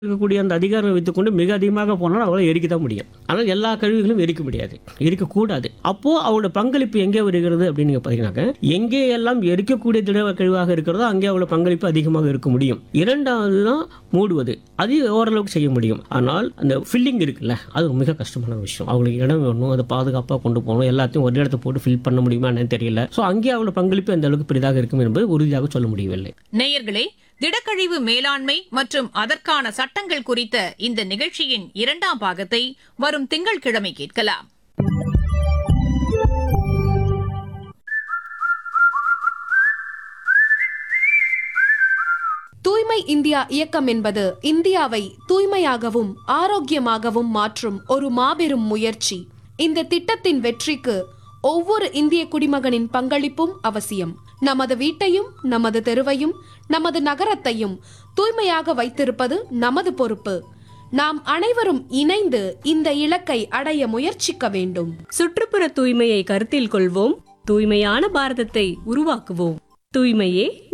இருக்கக்கூடிய அந்த அதிகாரம் வைத்துக்கொண்டு மிக அதிகமாக போனால் அவளை எரிக்க தான் முடியும் ஆனால் எல்லா கழிவுகளும் எரிக்க முடியாது எரிக்கக்கூடாது அப்போ அவளோட பங்களிப்பு எங்கே வருகிறது அப்படின்னு நீங்க பார்த்தீங்கன்னாக்க எங்கே எல்லாம் எரிக்கக்கூடிய திட கழிவாக இருக்கிறதோ அங்கே அவளோட பங்களிப்பு அதிகமாக இருக்க முடியும் இரண்டாவது தான் மூடுவது அது ஓரளவுக்கு செய்ய முடியும் ஆனால் அந்த ஃபில்லிங் இருக்குல்ல அது மிக கஷ்டமான விஷயம் அவங்களுக்கு இடம் வேணும் அதை பாதுகாப்பாக கொண்டு போகணும் எல்லாத்தையும் ஒரு இடத்த போட்டு ஃபில் பண்ண முடியுமா என்னன்னு தெரியல ஸோ அங்கே அவளோட பங்களிப்பு எந்த அளவுக்கு பெரிதாக இருக்கும் என்பது உறுதியாக சொல்ல முடியவில்லை நேயர்களே திடக்கழிவு மேலாண்மை மற்றும் அதற்கான சட்டங்கள் குறித்த இந்த நிகழ்ச்சியின் இரண்டாம் பாகத்தை வரும் திங்கட்கிழமை கேட்கலாம் தூய்மை இந்தியா இயக்கம் என்பது இந்தியாவை தூய்மையாகவும் ஆரோக்கியமாகவும் மாற்றும் ஒரு மாபெரும் முயற்சி இந்த திட்டத்தின் வெற்றிக்கு ஒவ்வொரு இந்திய குடிமகனின் பங்களிப்பும் அவசியம் நமது வீட்டையும் நமது தெருவையும் நமது நகரத்தையும் தூய்மையாக வைத்திருப்பது நமது பொறுப்பு நாம் அனைவரும் இணைந்து இந்த இலக்கை அடைய முயற்சிக்க வேண்டும் சுற்றுப்புற தூய்மையை கருத்தில் கொள்வோம் தூய்மையான பாரதத்தை உருவாக்குவோம் தூய்மையே